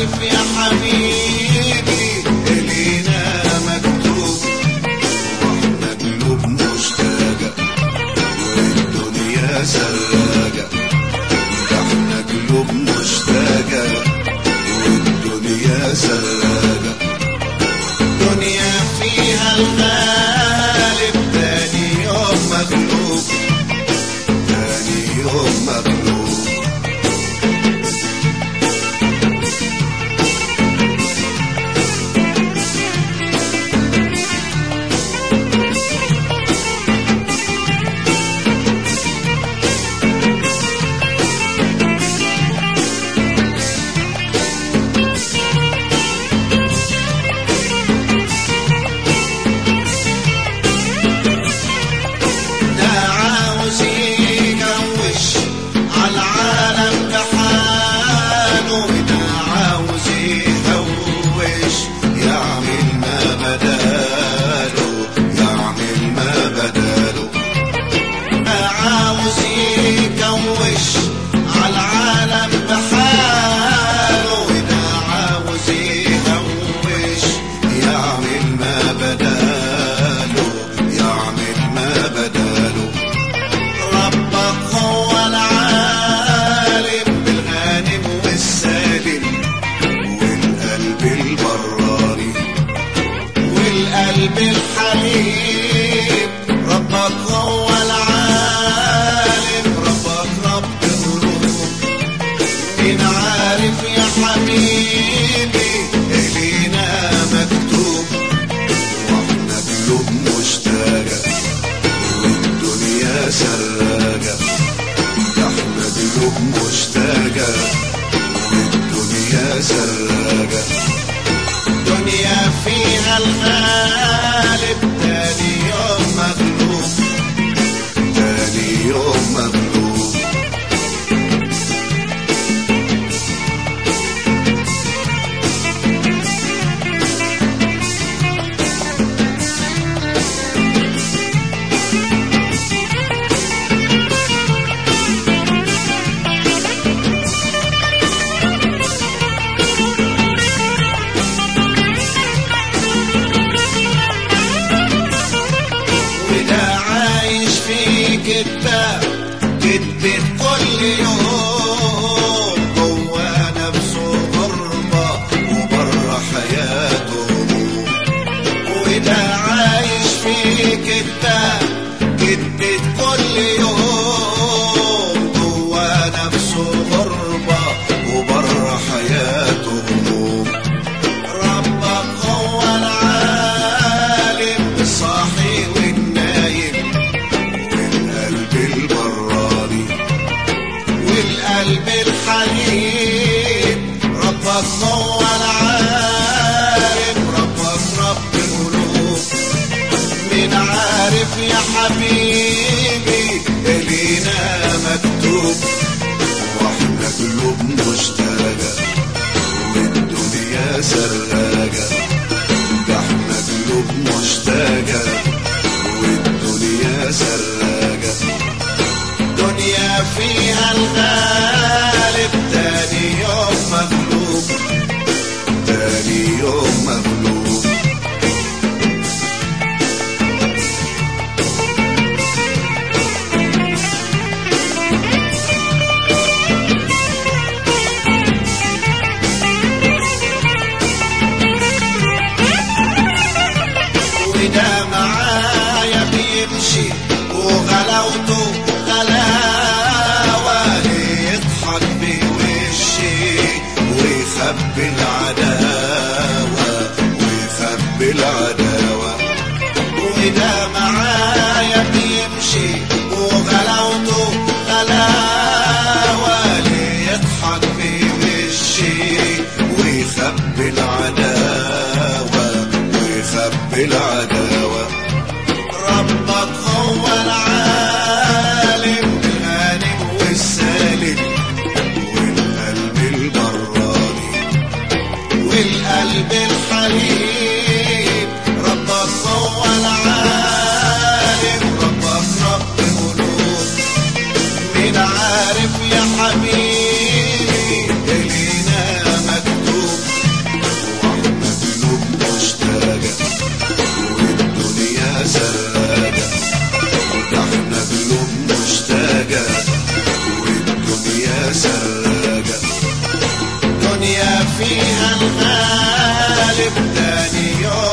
عارف يا حبيبي إلينا مكتوب واحنا قلوب مشتاقة والدنيا سراقة ده احنا قلوب مشتاقة والدنيا سراقة دنيا فيها الغالب تاني يوم مغلوب تاني يوم مغلوب ده عاوز يجوش عالعالم بحاله ده عاوز يهوش يعمل ما بداله يعمل ما بداله ده عاوز يجوش عالعالم بحاله ده عاوز يهوش يعمل ما بداله يعمل ما بداله ربك هو العالم بالغانم والسالم والقلب البراني والقلب الحليم ربك هو العالم ربك رب قلوب مين عارف يا حبيبي إلينا مكتوب واحنا قلوب مشتاقة والدنيا سراقة ده احنا قلوب مشتاقة والدنيا سراقة دنيا فيها الغالب تاني يوم مغلوب تاني يوم مغلوب وده عايش في كتاب كتبت كل يوم جوا نفسه غربة وبره حياته هموم وده عايش في كتاب كتبت كل يوم جوا نفسه غربة وبره حياته هموم ربك هو العالم الصاحي والنايم والقلب البراني والقلب الحليم ربك هو العالم ربك رب قلوب مين عارف يا حبيبي إلينا مكتوب واحنا قلوب مشتاقة والدنيا سراقة ده احنا قلوب مشتاقة والدنيا سراقة دنيا فيها الغالب تاني يوم مغلوب تاني يوم مغلوب وده معايا بيمشي وغلاوته غلاوة يضحك بوشي ويخبي العداوة ويخبي العداوة وده معايا بيمشي وغلاوته غلاوة يضحك بوشي ويخبي العداوة ويخبي العداوة ربك هو العالم الغانم والسالم والقلب البراني والقلب الحليم ربك هو العالم ربك رب قلوب مين عارف يا حبيبي إلينا مكتوب فيها الغالب تاني يوم